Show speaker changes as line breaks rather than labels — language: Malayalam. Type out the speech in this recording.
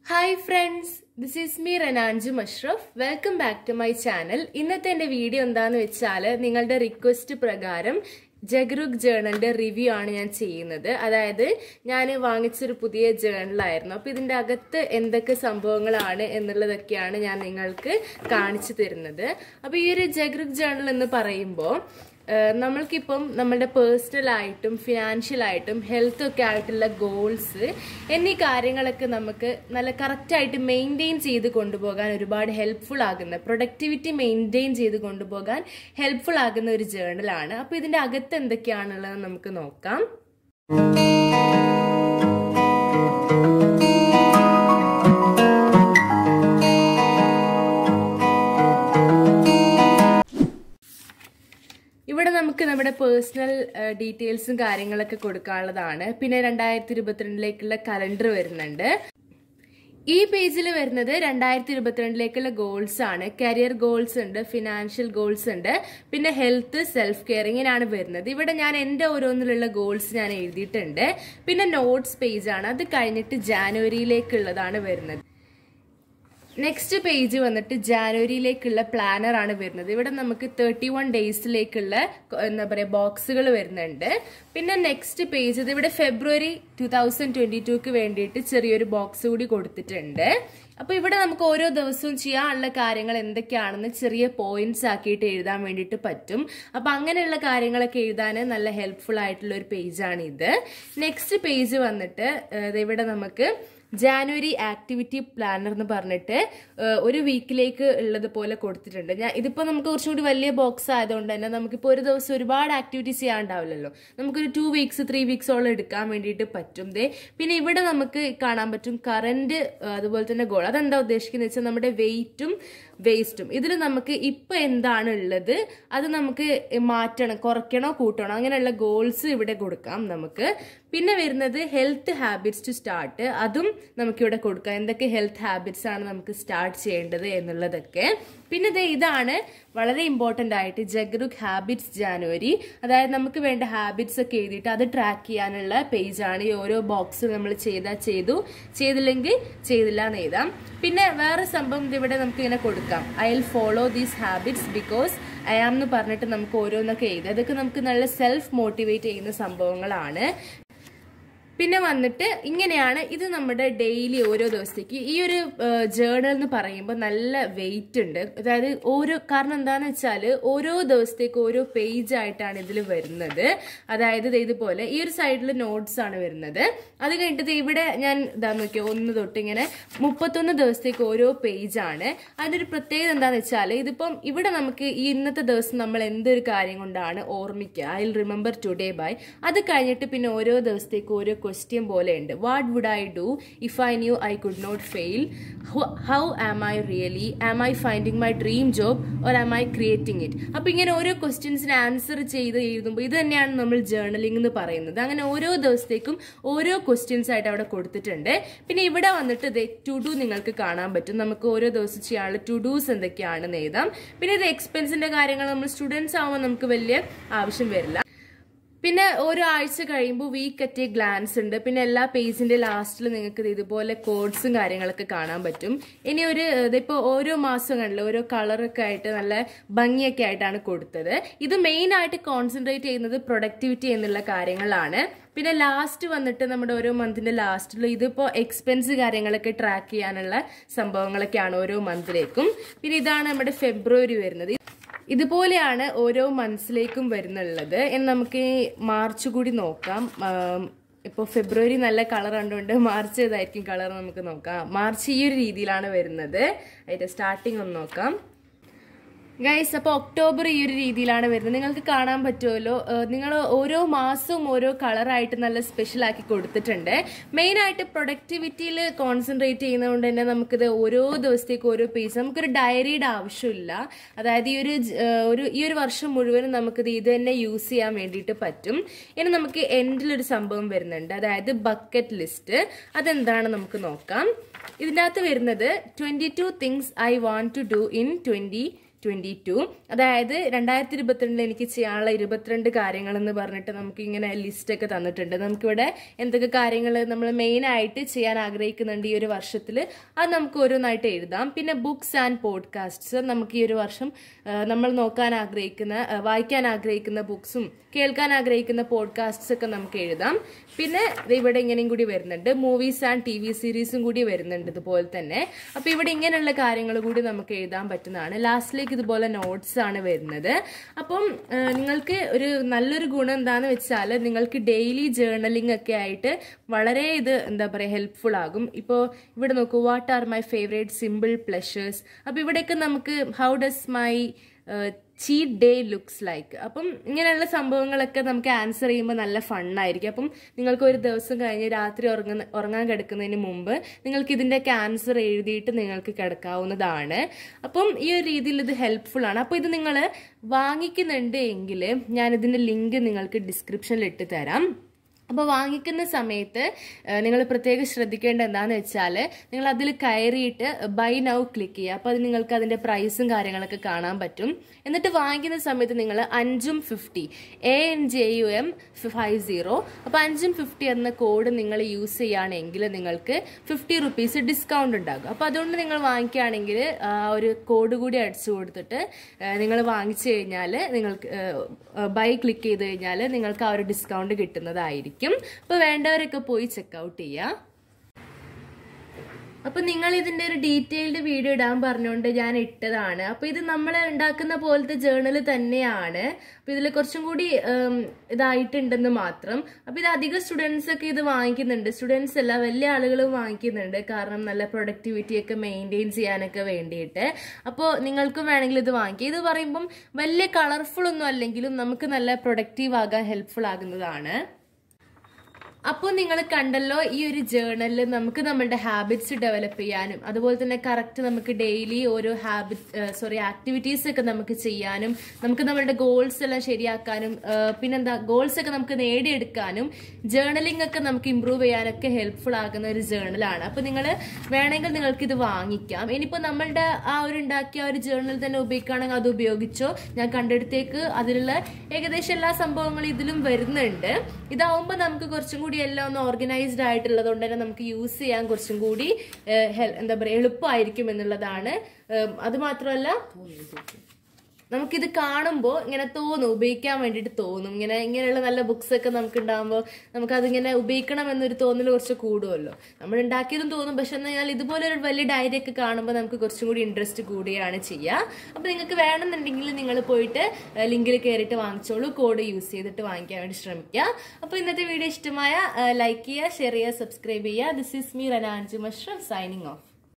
hi friends this is me റനാൻജു Musharaf welcome back to my channel ഇന്നത്തെ എൻ്റെ വീഡിയോ എന്താന്ന് വെച്ചാൽ നിങ്ങളുടെ റിക്വസ്റ്റ് പ്രകാരം ജഗ്രുക് ജേണലിന്റെ റിവ്യൂ ആണ് ഞാൻ ചെയ്യുന്നത് അതായത് ഞാൻ വാങ്ങിച്ചൊരു പുതിയ ജേണലായിരുന്നു അപ്പോൾ ഇതിൻ്റെ അകത്ത് എന്തൊക്കെ സംഭവങ്ങളാണ് എന്നുള്ളതൊക്കെയാണ് ഞാൻ നിങ്ങൾക്ക് കാണിച്ചു തരുന്നത് അപ്പോൾ ഈ ഒരു ജഗ്രുക് ജേണൽ എന്ന് പറയുമ്പോൾ ഏഹ് നമ്മൾക്കിപ്പം നമ്മുടെ പേഴ്സണൽ ആയിട്ടും ഫിനാൻഷ്യൽ ആയിട്ടും ഹെൽത്ത് ഒക്കെ ആയിട്ടുള്ള ഗോൾസ് എന്നീ കാര്യങ്ങളൊക്കെ നമുക്ക് നല്ല കറക്റ്റായിട്ട് മെയിൻറ്റെയിൻ ചെയ്ത് കൊണ്ടുപോകാൻ ഒരുപാട് ഹെൽപ്ഫുൾ ആകുന്ന പ്രൊഡക്ടിവിറ്റി മെയിൻറ്റെയിൻ ചെയ്ത് കൊണ്ടുപോകാൻ ഹെൽപ്ഫുൾ ആകുന്ന ഒരു ജേണലാണ് അപ്പോൾ ഇതിൻ്റെ അകത്ത് എന്തൊക്കെയാണുള്ളത് നമുക്ക് നോക്കാം ഇവിടെ നമുക്ക് നമ്മുടെ പേഴ്സണൽ ഡീറ്റെയിൽസും കാര്യങ്ങളൊക്കെ കൊടുക്കാനുള്ളതാണ് പിന്നെ രണ്ടായിരത്തി ഇരുപത്തിരണ്ടിലേക്കുള്ള കലണ്ടർ വരുന്നുണ്ട് ഈ പേജിൽ വരുന്നത് രണ്ടായിരത്തി ഇരുപത്തിരണ്ടിലേക്കുള്ള ഗോൾസ് ആണ് കരിയർ ഗോൾസ് ഉണ്ട് ഫിനാൻഷ്യൽ ഗോൾസ് ഉണ്ട് പിന്നെ ഹെൽത്ത് സെൽഫ് കെയർ ഇങ്ങനെയാണ് വരുന്നത് ഇവിടെ ഞാൻ എൻ്റെ ഓരോന്നിലുള്ള ഗോൾസ് ഞാൻ എഴുതിയിട്ടുണ്ട് പിന്നെ നോട്ട്സ് പേജ് ആണ് അത് കഴിഞ്ഞിട്ട് ജാനുവരിയിലേക്കുള്ളതാണ് വരുന്നത് നെക്സ്റ്റ് പേജ് വന്നിട്ട് ജാനുവരിയിലേക്കുള്ള പ്ലാനർ ആണ് വരുന്നത് ഇവിടെ നമുക്ക് തേർട്ടി വൺ ഡേയ്സിലേക്കുള്ള എന്താ പറയുക ബോക്സുകൾ വരുന്നുണ്ട് പിന്നെ നെക്സ്റ്റ് പേജ് ഇത് ഇവിടെ ഫെബ്രുവരി ടു തൗസൻഡ് ട്വന്റി ടുക്ക് വേണ്ടിയിട്ട് ചെറിയൊരു ബോക്സ് കൂടി കൊടുത്തിട്ടുണ്ട് അപ്പോൾ ഇവിടെ നമുക്ക് ഓരോ ദിവസവും ചെയ്യാനുള്ള കാര്യങ്ങൾ എന്തൊക്കെയാണെന്ന് ചെറിയ പോയിന്റ്സ് ആക്കിയിട്ട് എഴുതാൻ വേണ്ടിയിട്ട് പറ്റും അപ്പം അങ്ങനെയുള്ള കാര്യങ്ങളൊക്കെ എഴുതാൻ നല്ല ഹെൽപ്ഫുൾ ആയിട്ടുള്ള ഒരു പേജാണ് ഇത് നെക്സ്റ്റ് പേജ് വന്നിട്ട് ഇവിടെ നമുക്ക് ജാനുവരി ആക്ടിവിറ്റി പ്ലാനർ എന്ന് പറഞ്ഞിട്ട് ഒരു വീക്കിലേക്ക് ഉള്ളത് പോലെ കൊടുത്തിട്ടുണ്ട് ഞാൻ ഇതിപ്പോൾ നമുക്ക് കുറച്ചും കൂടി വലിയ ബോക്സ് ആയതുകൊണ്ട് തന്നെ നമുക്കിപ്പോൾ ഒരു ദിവസം ഒരുപാട് ആക്ടിവിറ്റീസ് ചെയ്യാണ്ടാവില്ലല്ലോ നമുക്കൊരു ടു വീക്സ് ത്രീ വീക്സോളം എടുക്കാൻ വേണ്ടിയിട്ട് പറ്റും ദേ പിന്നെ ഇവിടെ നമുക്ക് കാണാൻ പറ്റും കറണ്ട് അതുപോലെ തന്നെ ഗോൾ അതെന്താ ഉദ്ദേശിക്കുന്നത് വെച്ചാൽ നമ്മുടെ വെയിറ്റും വേസ്റ്റും ഇതിൽ നമുക്ക് ഇപ്പം എന്താണ് ഉള്ളത് അത് നമുക്ക് മാറ്റണം കുറയ്ക്കണോ കൂട്ടണോ അങ്ങനെയുള്ള ഗോൾസ് ഇവിടെ കൊടുക്കാം നമുക്ക് പിന്നെ വരുന്നത് ഹെൽത്ത് ഹാബിറ്റ്സ് ടു സ്റ്റാർട്ട് അതും നമുക്കിവിടെ കൊടുക്കാം എന്തൊക്കെ ഹെൽത്ത് ഹാബിറ്റ്സ് ആണ് നമുക്ക് സ്റ്റാർട്ട് ചെയ്യേണ്ടത് എന്നുള്ളതൊക്കെ പിന്നെ ഇത് ഇതാണ് വളരെ ഇമ്പോർട്ടൻ്റ് ആയിട്ട് ജഗ്രുക് ഹാബിറ്റ്സ് ജാനുവരി അതായത് നമുക്ക് വേണ്ട ഹാബിറ്റ്സ് ഒക്കെ എഴുതിയിട്ട് അത് ട്രാക്ക് ചെയ്യാനുള്ള പേജാണ് ഈ ഓരോ ബോക്സ് നമ്മൾ ചെയ്താൽ ചെയ്തു ചെയ്തില്ലെങ്കിൽ ചെയ്തില്ല എന്ന് എഴുതാം പിന്നെ വേറെ സംഭവം ഇവിടെ നമുക്ക് ഇങ്ങനെ കൊടുക്കാം I will follow these habits because I am എന്ന് പറഞ്ഞിട്ട് നമുക്ക് ഓരോന്നൊക്കെ എഴുതാം അതൊക്കെ നമുക്ക് നല്ല സെൽഫ് മോട്ടിവേറ്റ് ചെയ്യുന്ന സംഭവങ്ങളാണ് പിന്നെ വന്നിട്ട് ഇങ്ങനെയാണ് ഇത് നമ്മുടെ ഡെയിലി ഓരോ ദിവസത്തേക്ക് ഈ ഒരു ജേണൽ എന്ന് പറയുമ്പോൾ നല്ല വെയിറ്റ് ഉണ്ട് അതായത് ഓരോ കാരണം എന്താണെന്ന് വെച്ചാൽ ഓരോ ദിവസത്തേക്ക് ഓരോ പേജ് ആയിട്ടാണ് ഇതിൽ വരുന്നത് അതായത് ഇതുപോലെ ഈ ഒരു സൈഡിൽ നോട്ട്സ് ആണ് വരുന്നത് അത് കഴിഞ്ഞിട്ട് ഇവിടെ ഞാൻ ഇതാ നോക്കിയോ ഒന്ന് തൊട്ട് ഇങ്ങനെ മുപ്പത്തൊന്ന് ദിവസത്തേക്ക് ഓരോ പേജാണ് അതിൻ്റെ ഒരു പ്രത്യേകത എന്താണെന്ന് വെച്ചാൽ ഇതിപ്പം ഇവിടെ നമുക്ക് ഈ ഇന്നത്തെ ദിവസം നമ്മൾ എന്തൊരു കാര്യം കൊണ്ടാണ് ഓർമ്മിക്കുക I will remember today by അത് കഴിഞ്ഞിട്ട് പിന്നെ ഓരോ ദിവസത്തേക്ക് ഓരോ ക്വസ്റ്റ്യൻ പോലെയുണ്ട് what would I do if I knew I could not fail how am I really am I finding my dream job or am I creating it അപ്പം ഇങ്ങനെ ഓരോ ക്വസ്റ്റ്യൻസിന് ആൻസർ ചെയ്ത് എഴുതുമ്പോൾ ഇത് തന്നെയാണ് നമ്മൾ ജേർണലിംഗ് എന്ന് പറയുന്നത് അങ്ങനെ ഓരോ ദിവസത്തേക്കും ഓരോ ക്വസ്റ്റ്യൻസ് ആയിട്ട് അവിടെ കൊടുത്തിട്ടുണ്ട് പിന്നെ ഇവിടെ വന്നിട്ട് ഇത് ടു ഡു നിങ്ങൾക്ക് കാണാൻ പറ്റും നമുക്ക് ഓരോ ദിവസം ചെയ്യാനുള്ള ടു ഡൂസ് എന്തൊക്കെയാണെന്ന് എഴുതാം പിന്നെ ഇത് എക്സ്പെൻസിന്റെ കാര്യങ്ങൾ നമ്മൾ സ്റ്റുഡൻസ് ആവുമ്പോൾ നമുക്ക് വലിയ ആവശ്യം വരില്ല പിന്നെ ഓരോ ആഴ്ച കഴിയുമ്പോൾ വീക്ക് അറ്റ് ഗ്ലാൻസ് ഉണ്ട് പിന്നെ എല്ലാ പേജിന്റെ ലാസ്റ്റിൽ നിങ്ങൾക്ക് ഇതുപോലെ കോഡ്സും കാര്യങ്ങളൊക്കെ കാണാൻ പറ്റും ഇനി ഒരു ഇതിപ്പോൾ ഓരോ മാസങ്ങളിൽ ഓരോ കളറൊക്കെ ആയിട്ട് നല്ല ഭംഗിയൊക്കെ ആയിട്ടാണ് കൊടുത്തത് ഇത് മെയിൻ ആയിട്ട് കോൺസെൻട്രേറ്റ് ചെയ്യുന്നത് പ്രൊഡക്ടിവിറ്റി എന്നുള്ള കാര്യങ്ങളാണ് പിന്നെ ലാസ്റ്റ് വന്നിട്ട് നമ്മുടെ ഓരോ മന്തിന്റെ ലാസ്റ്റിൽ ഇതിപ്പോൾ എക്സ്പെൻസ് കാര്യങ്ങളൊക്കെ ട്രാക്ക് ചെയ്യാനുള്ള സംഭവങ്ങളൊക്കെയാണ് ഓരോ മന്തിലേക്കും പിന്നെ ഇതാണ് നമ്മുടെ ഫെബ്രുവരി വരുന്നത് ഇതുപോലെയാണ് ഓരോ മന്ത്സിലേക്കും വരുന്നുള്ളത് എന്ന് നമുക്ക് മാർച്ച് കൂടി നോക്കാം ഇപ്പോൾ ഫെബ്രുവരി നല്ല കളർ കണ്ടുകൊണ്ട് മാർച്ച് ഏതായിരിക്കും കളർ നമുക്ക് നോക്കാം മാർച്ച് ഈ ഒരു രീതിയിലാണ് വരുന്നത് അതിൻ്റെ സ്റ്റാർട്ടിങ് ഒന്ന് നോക്കാം ഗൈസ് അപ്പോൾ ഒക്ടോബർ ഈ ഒരു രീതിയിലാണ് വരുന്നത് നിങ്ങൾക്ക് കാണാൻ പറ്റുമല്ലോ നിങ്ങൾ ഓരോ മാസവും ഓരോ കളറായിട്ട് നല്ല സ്പെഷ്യൽ ആക്കി കൊടുത്തിട്ടുണ്ട് മെയിൻ ആയിട്ട് പ്രൊഡക്ടിവിറ്റിയിൽ കോൺസെൻട്രേറ്റ് ചെയ്യുന്നതുകൊണ്ട് തന്നെ നമുക്കിത് ഓരോ ദിവസത്തേക്ക് ഓരോ പേജ് നമുക്കൊരു ഡയറിയുടെ ആവശ്യമില്ല അതായത് ഈ ഒരു ഒരു ഈ ഒരു വർഷം മുഴുവനും നമുക്കിത് ഇത് തന്നെ യൂസ് ചെയ്യാൻ വേണ്ടിയിട്ട് പറ്റും ഇനി നമുക്ക് എൻഡിലൊരു സംഭവം വരുന്നുണ്ട് അതായത് ബക്കറ്റ് ലിസ്റ്റ് അതെന്താണ് നമുക്ക് നോക്കാം ഇതിനകത്ത് വരുന്നത് twenty two things I want to do in twenty twenty two അതായത് രണ്ടായിരത്തി ഇരുപത്തിരണ്ടിൽ എനിക്ക് ചെയ്യാനുള്ള ഇരുപത്തിരണ്ട് കാര്യങ്ങൾ എന്ന് പറഞ്ഞിട്ട് നമുക്ക് ഇങ്ങനെ ലിസ്റ്റ് ഒക്കെ തന്നിട്ടുണ്ട് നമുക്കിവിടെ എന്തൊക്കെ കാര്യങ്ങൾ നമ്മൾ മെയിൻ ആയിട്ട് ചെയ്യാൻ ആഗ്രഹിക്കുന്നുണ്ട് ഈ ഒരു വർഷത്തിൽ അത് നമുക്ക് ഓരോന്നായിട്ട് എഴുതാം പിന്നെ ബുക്സ് ആൻഡ് പോഡ്കാസ്റ്റ്സ് നമുക്ക് ഈ ഒരു വർഷം ആ, നമ്മൾ നോക്കാൻ ആഗ്രഹിക്കുന്ന ആ, വായിക്കാൻ ആഗ്രഹിക്കുന്ന ബുക്സും കേൾക്കാൻ ആഗ്രഹിക്കുന്ന പോഡ്കാസ്റ്റ്സ് ഒക്കെ നമുക്ക് എഴുതാം പിന്നെ ദേ ഇവിടെ ഇങ്ങനെയും കൂടി വരുന്നുണ്ട് മൂവീസ് ആൻഡ് ടി വി സീരീസും കൂടി വരുന്നുണ്ട് ഇതുപോലെ തന്നെ അപ്പൊ ഇവിടെ ഇങ്ങനെയുള്ള കാര്യങ്ങൾ കൂടി നമുക്ക് എഴുതാൻ പറ്റുന്നതാണ് ലാസ്റ്റിലേക്ക് ഇതുപോലെ നോട്ട്സ് ആണ് വരുന്നത് അപ്പം ആ, നിങ്ങൾക്ക് ഒരു നല്ലൊരു ഗുണം എന്താന്ന് വെച്ചാൽ നിങ്ങൾക്ക് ഡെയിലി ജേർണലിംഗ് ഒക്കെ ആയിട്ട് വളരെ ഇത് എന്താ പറയുക ഹെൽപ്ഫുൾ ആകും ഇപ്പോൾ ഇവിടെ നോക്കൂ what are my favourite simple pleasures അപ്പോൾ ഇവിടെയൊക്കെ നമുക്ക് how does my cheat day looks like അപ്പം ഇങ്ങനെയുള്ള സംഭവങ്ങളൊക്കെ നമുക്ക് ആൻസർ ചെയ്യുമ്പോൾ നല്ല ഫണ്ണായിരിക്കും അപ്പം നിങ്ങൾക്ക് ഒരു ദിവസം കഴിഞ്ഞ് രാത്രി ഉറങ്ങുന്ന ഉറങ്ങാൻ കിടക്കുന്നതിന് മുമ്പ് നിങ്ങൾക്ക് ഇതിൻ്റെയൊക്കെ ആൻസർ എഴുതിയിട്ട് നിങ്ങൾക്ക് കിടക്കാവുന്നതാണ് അപ്പം ഈ ഒരു രീതിയിൽ ഇത് ഹെൽപ്ഫുൾ ആണ് അപ്പോൾ ഇത് നിങ്ങൾ വാങ്ങിക്കുന്നുണ്ട് എങ്കിൽ ഞാൻ ഇതിൻ്റെ ലിങ്ക് നിങ്ങൾക്ക് ഡിസ്ക്രിപ്ഷനിൽ ഇട്ട് തരാം അപ്പോൾ വാങ്ങിക്കുന്ന സമയത്ത് നിങ്ങൾ പ്രത്യേകം ശ്രദ്ധിക്കേണ്ട എന്താണെന്ന് വെച്ചാൽ നിങ്ങൾ അതിൽ കയറിയിട്ട് ബൈ നൗ ക്ലിക്ക് ചെയ്യുക അപ്പോൾ അത് നിങ്ങൾക്ക് അതിൻ്റെ പ്രൈസും കാര്യങ്ങളൊക്കെ കാണാൻ പറ്റും എന്നിട്ട് വാങ്ങിക്കുന്ന സമയത്ത് നിങ്ങൾ അഞ്ചും fifty A N J U M five zero അപ്പോൾ അഞ്ചും ഫിഫ്റ്റി എന്ന കോഡ് നിങ്ങൾ യൂസ് ചെയ്യുകയാണെങ്കിൽ നിങ്ങൾക്ക് ഫിഫ്റ്റി റുപ്പീസ് ഡിസ്കൗണ്ട് ഉണ്ടാകും അപ്പോൾ അതുകൊണ്ട് നിങ്ങൾ വാങ്ങിക്കുകയാണെങ്കിൽ ആ ഒരു കോഡ് കൂടി അടിച്ചു കൊടുത്തിട്ട് നിങ്ങൾ വാങ്ങിച്ചു കഴിഞ്ഞാൽ നിങ്ങൾക്ക് ബൈ ക്ലിക്ക് ചെയ്ത് കഴിഞ്ഞാൽ നിങ്ങൾക്ക് ആ ഒരു ഡിസ്കൗണ്ട് കിട്ടുന്നതായിരിക്കും അപ്പോൾ വേണ്ടവരൊക്കെ പോയി ചെക്കൗട്ട് ചെയ്യുക അപ്പൊ നിങ്ങൾ ഇതിന്റെ ഒരു ഡീറ്റെയിൽഡ് വീഡിയോ ഇടാൻ പറഞ്ഞുകൊണ്ട് ഞാൻ ഇട്ടതാണ് അപ്പൊ ഇത് നമ്മൾ ഉണ്ടാക്കുന്ന പോലത്തെ ജേർണൽ തന്നെയാണ് അപ്പൊ ഇതിൽ കുറച്ചും കൂടി ഉം, ഇതായിട്ടുണ്ടെന്ന് മാത്രം അപ്പൊ ഇത് അധികം സ്റ്റുഡൻസ് ഒക്കെ ഇത് വാങ്ങിക്കുന്നുണ്ട് സ്റ്റുഡൻസ് അല്ല വലിയ ആളുകളും വാങ്ങിക്കുന്നുണ്ട് കാരണം നല്ല പ്രൊഡക്ടിവിറ്റി ഒക്കെ മെയിൻറ്റെയിൻ ചെയ്യാനൊക്കെ വേണ്ടിയിട്ട് അപ്പോൾ നിങ്ങൾക്കും വേണമെങ്കിൽ ഇത് വാങ്ങിക്കാം ഇത് പറയുമ്പം വലിയ കളർഫുൾ ഒന്നും അല്ലെങ്കിലും നമുക്ക് നല്ല പ്രൊഡക്റ്റീവ് ആകാൻ ഹെൽപ്ഫുൾ ആകുന്നതാണ് അപ്പോൾ നിങ്ങൾ കണ്ടല്ലോ ഈ ഒരു ജേർണലിൽ നമുക്ക് നമ്മുടെ ഹാബിറ്റ്സ് ഡെവലപ്പ് ചെയ്യാനും അതുപോലെ തന്നെ കറക്റ്റ് നമുക്ക് ഡെയിലി ഓരോ ഹാബിറ്റ് സോറി ആക്ടിവിറ്റീസ് ഒക്കെ നമുക്ക് ചെയ്യാനും നമുക്ക് നമ്മുടെ ഗോൾസ് എല്ലാം ശരിയാക്കാനും ആ, പിന്നെന്താ ഗോൾസ് ഒക്കെ നമുക്ക് നേടിയെടുക്കാനും ജേർണലിംഗ് ഒക്കെ നമുക്ക് ഇമ്പ്രൂവ് ചെയ്യാനൊക്കെ ഹെൽപ്ഫുൾ ആകുന്ന ഒരു ജേർണലാണ് അപ്പോൾ നിങ്ങൾ വേണമെങ്കിൽ നിങ്ങൾക്ക് ഇത് വാങ്ങിക്കാം ഇനിയിപ്പോൾ നമ്മളുടെ ആ ഒരു ഉണ്ടാക്കിയ ആ ഒരു ജേർണൽ തന്നെ ഉപയോഗിക്കുകയാണെങ്കിൽ അത് ഉപയോഗിച്ചോ ഞാൻ കണ്ടെടുത്തേക്ക് അതിലുള്ള ഏകദേശം എല്ലാ സംഭവങ്ങളും ഇതിലും വരുന്നുണ്ട് ഇതാവുമ്പോൾ നമുക്ക് കുറച്ചും കൂടി എല്ലാം ഒന്ന് ഓർഗനൈസ്ഡ് ആയിട്ടുള്ളത് കൊണ്ട് തന്നെ നമുക്ക് യൂസ് ചെയ്യാൻ കുറച്ചും കൂടി ഏഹ്, ഹെൽ- എന്താ പറയുക എളുപ്പമായിരിക്കും എന്നുള്ളതാണ് ഏഹ്, അത് മാത്രമല്ല നമുക്കിത് കാണുമ്പോൾ ഇങ്ങനെ തോന്നും ഉപയോഗിക്കാൻ വേണ്ടിയിട്ട് തോന്നും ഇങ്ങനെ ഇങ്ങനെയുള്ള നല്ല ബുക്സ് ഒക്കെ നമുക്ക് ഉണ്ടാകുമ്പോൾ നമുക്കതിങ്ങനെ ഉപയോഗിക്കണം എന്നൊരു തോന്നൽ കുറച്ച് കൂടുമല്ലോ നമ്മൾ ഉണ്ടാക്കിയതും തോന്നും പക്ഷെ എന്നാൽ ഇതുപോലെ ഒരു വലിയ ഡയറി ഒക്കെ കാണുമ്പോൾ നമുക്ക് കുറച്ചും കൂടി ഇൻട്രസ്റ്റ് കൂടുകയാണ് ചെയ്യുക അപ്പോൾ നിങ്ങൾക്ക് വേണമെന്നുണ്ടെങ്കിൽ നിങ്ങൾ പോയിട്ട് ലിങ്കിൽ കയറിയിട്ട് വാങ്ങിച്ചോളൂ കോഡ് യൂസ് ചെയ്തിട്ട് വാങ്ങിക്കാൻ വേണ്ടി ശ്രമിക്കുക അപ്പോൾ ഇന്നത്തെ വീഡിയോ ഇഷ്ടമായ ലൈക്ക് ചെയ്യുക ഷെയർ ചെയ്യുക സബ്സ്ക്രൈബ് ചെയ്യുക ദിസ് ഈസ് മീ റനാൻജു മഷ്റഫ് സൈനിങ് ഓഫ്